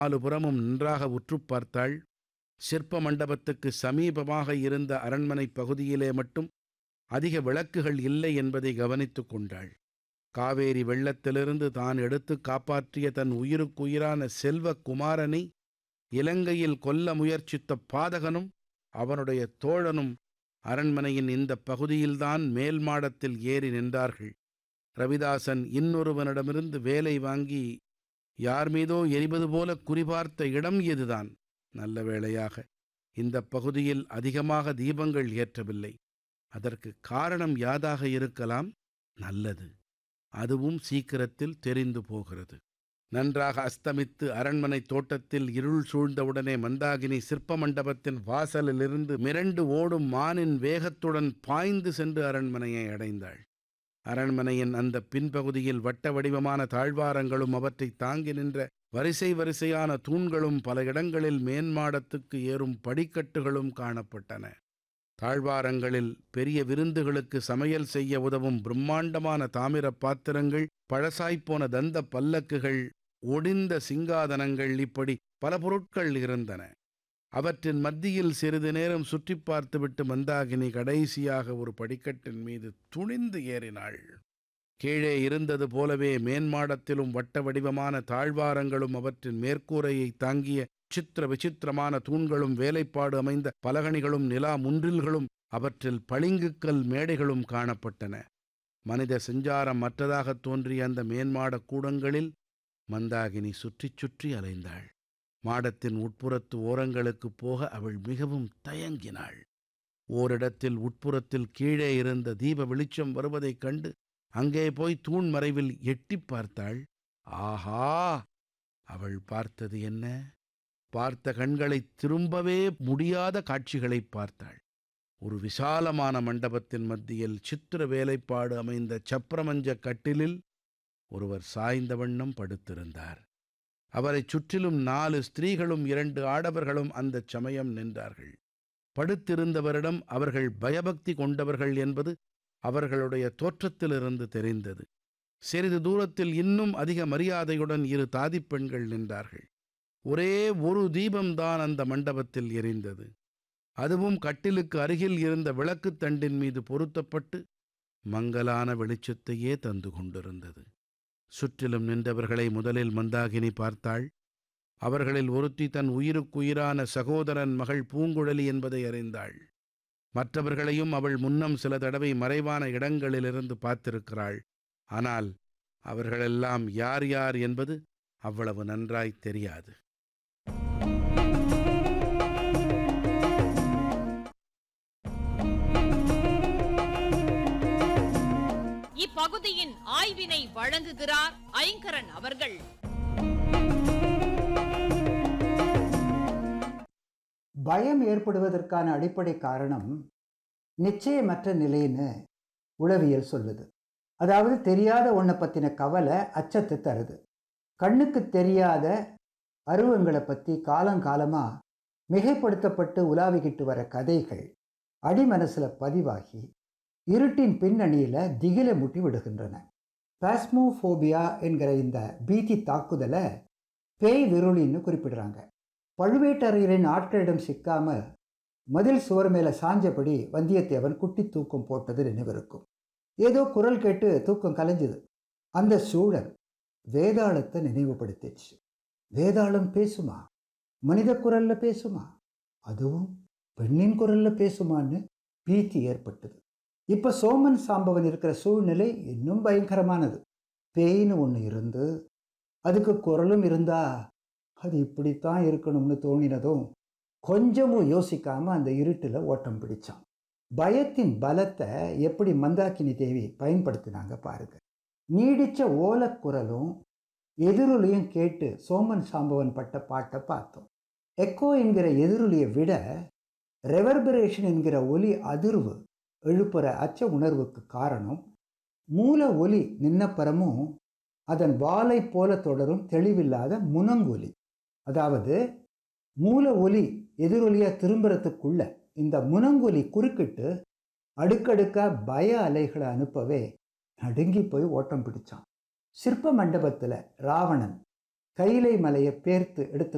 நாலு புறமும் நன்றாக உற்றுப் பார்த்தாள் சிற்ப மண்டபத்துக்கு சமீபமாக இருந்த அரண்மனைப் பகுதியிலே மட்டும் அதிக விளக்குகள் இல்லை என்பதை கவனித்துக் கொண்டாள் காவேரி வெள்ளத்திலிருந்து தான் எடுத்து காப்பாற்றிய தன் உயிருக்குயிரான செல்வக் குமாரனை இலங்கையில் கொல்ல முயற்சித்த பாதகனும் அவனுடைய தோழனும் அரண்மனையின் இந்த பகுதியில்தான் மேல் மாடத்தில் ஏறி நின்றார்கள் ரவிதாசன் இன்னொருவனிடமிருந்து வேலை வாங்கி யார் மீதோ எரிவது போல குறிபார்த்த இடம் இதுதான் நல்ல வேளையாக இந்த பகுதியில் அதிகமாக தீபங்கள் ஏற்றவில்லை அதற்கு காரணம் யாதாக இருக்கலாம் நல்லது அதுவும் சீக்கிரத்தில் தெரிந்து போகிறது நன்றாக அஸ்தமித்து அரண்மனை தோட்டத்தில் இருள் சூழ்ந்தவுடனே மந்தாகினி சிற்ப மண்டபத்தின் வாசலிலிருந்து மிரண்டு ஓடும் மானின் வேகத்துடன் பாய்ந்து சென்று அரண்மனையை அடைந்தாள் அரண்மனையின் அந்த பின்பகுதியில் வட்ட வடிவமான தாழ்வாரங்களும் அவற்றை தாங்கி நின்ற வரிசை வரிசையான தூண்களும் பல இடங்களில் மேன்மாடத்துக்கு ஏறும் படிக்கட்டுகளும் காணப்பட்டன தாழ்வாரங்களில் பெரிய விருந்துகளுக்கு சமையல் செய்ய உதவும் பிரம்மாண்டமான தாமிர பாத்திரங்கள் பழசாய்ப்போன தந்த பல்லக்குகள் ஒடிந்த சிங்காதனங்கள் இப்படி பல பொருட்கள் இருந்தன அவற்றின் மத்தியில் சிறிது நேரம் சுற்றி பார்த்துவிட்டு மந்தாகினி கடைசியாக ஒரு படிக்கட்டின் மீது துணிந்து ஏறினாள் கீழே இருந்தது போலவே மேன்மாடத்திலும் வட்ட வடிவமான தாழ்வாரங்களும் அவற்றின் மேற்கூரையை தாங்கிய சித்திர விசித்திரமான தூண்களும் வேலைப்பாடு அமைந்த பலகணிகளும் நிலா முன்றில்களும் அவற்றில் பளிங்குக்கல் மேடைகளும் காணப்பட்டன மனித செஞ்சாரம் மற்றதாகத் தோன்றிய அந்த மேன்மாட கூடங்களில் மந்தாகினி சுற்றிச் சுற்றி அலைந்தாள் மாடத்தின் உட்புறத்து ஓரங்களுக்குப் போக அவள் மிகவும் தயங்கினாள் ஓரிடத்தில் உட்புறத்தில் கீழே இருந்த தீப வெளிச்சம் வருவதைக் கண்டு அங்கே போய் தூண் மறைவில் எட்டிப் பார்த்தாள் ஆஹா அவள் பார்த்தது என்ன பார்த்த கண்களைத் திரும்பவே முடியாத காட்சிகளைப் பார்த்தாள் ஒரு விசாலமான மண்டபத்தின் மத்தியில் சித்திர வேலைப்பாடு அமைந்த சப்ரமஞ்ச கட்டிலில் ஒருவர் சாய்ந்த வண்ணம் படுத்திருந்தார் அவரைச் சுற்றிலும் நாலு ஸ்திரீகளும் இரண்டு ஆடவர்களும் அந்தச் சமயம் நின்றார்கள் படுத்திருந்தவரிடம் அவர்கள் பயபக்தி கொண்டவர்கள் என்பது அவர்களுடைய தோற்றத்திலிருந்து தெரிந்தது சிறிது தூரத்தில் இன்னும் அதிக மரியாதையுடன் இரு தாதிப் பெண்கள் நின்றார்கள் ஒரே ஒரு தீபம்தான் அந்த மண்டபத்தில் எரிந்தது அதுவும் கட்டிலுக்கு அருகில் இருந்த விளக்குத் தண்டின் மீது பொருத்தப்பட்டு மங்கலான வெளிச்சத்தையே தந்து கொண்டிருந்தது சுற்றிலும் நின்றவர்களை முதலில் மந்தாகினி பார்த்தாள் அவர்களில் ஒருத்தி தன் உயிருக்குயிரான சகோதரன் மகள் பூங்குழலி என்பதை அறிந்தாள் மற்றவர்களையும் அவள் முன்னம் சில தடவை மறைவான இடங்களிலிருந்து பார்த்திருக்கிறாள் ஆனால் அவர்களெல்லாம் யார் யார் என்பது அவ்வளவு நன்றாய் தெரியாது இப்பகுதியின் ஆய்வினை வழங்குகிறார் ஐங்கரன் அவர்கள் பயம் ஏற்படுவதற்கான அடிப்படை காரணம் நிச்சயமற்ற நிலைன்னு உளவியல் சொல்லுது அதாவது தெரியாத ஒன்றை பற்றின கவலை அச்சத்தை தருது கண்ணுக்கு தெரியாத அருவங்களை பற்றி காலங்காலமாக மிகைப்படுத்தப்பட்டு உலாவிக்கிட்டு வர கதைகள் அடிமனசில் பதிவாகி இருட்டின் பின்னணியில் திகில முட்டி விடுகின்றன பாஸ்மோஃபோபியா என்கிற இந்த பீதி தாக்குதலை பேய் விருளின்னு குறிப்பிடுறாங்க பழுவேட்டரையரின் ஆட்களிடம் சிக்காம மதில் சுவர் மேலே சாஞ்சபடி வந்தியத்தேவன் குட்டி தூக்கம் போட்டது நினைவிருக்கும் ஏதோ குரல் கேட்டு தூக்கம் கலைஞ்சுது அந்த சூழல் வேதாளத்தை நினைவுபடுத்திச்சு வேதாளம் பேசுமா மனித குரல்ல பேசுமா அதுவும் பெண்ணின் குரல்ல பேசுமான்னு பீத்தி ஏற்பட்டது இப்ப சோமன் சாம்பவன் இருக்கிற சூழ்நிலை இன்னும் பயங்கரமானது பேய்னு ஒன்று இருந்து அதுக்கு குரலும் இருந்தா அது இப்படித்தான் இருக்கணும்னு தோணினதும் கொஞ்சமும் யோசிக்காம அந்த இருட்டில் ஓட்டம் பிடிச்சான் பயத்தின் பலத்தை எப்படி மந்தாக்கினி தேவி பயன்படுத்தினாங்க பாருங்க நீடிச்ச ஓலக்குரலும் எதிரொலியும் கேட்டு சோமன் சாம்பவன் பட்ட பாட்டை பார்த்தோம் எக்கோ என்கிற எதிரொலியை விட ரெவர்பரேஷன் என்கிற ஒலி அதிர்வு எழுப்புற அச்ச உணர்வுக்கு காரணம் மூல ஒலி நின்னப்பறமும் அதன் வாலை போல தொடரும் தெளிவில்லாத முனங்கொலி அதாவது மூல ஒலி எதிரொலியா திரும்புறதுக்குள்ள இந்த முனங்கொலி குறுக்கிட்டு அடுக்கடுக்கா பய அலைகளை அனுப்பவே நடுங்கி போய் ஓட்டம் பிடிச்சான் சிற்ப மண்டபத்தில் ராவணன் கைலை மலையை பேர்த்து எடுத்து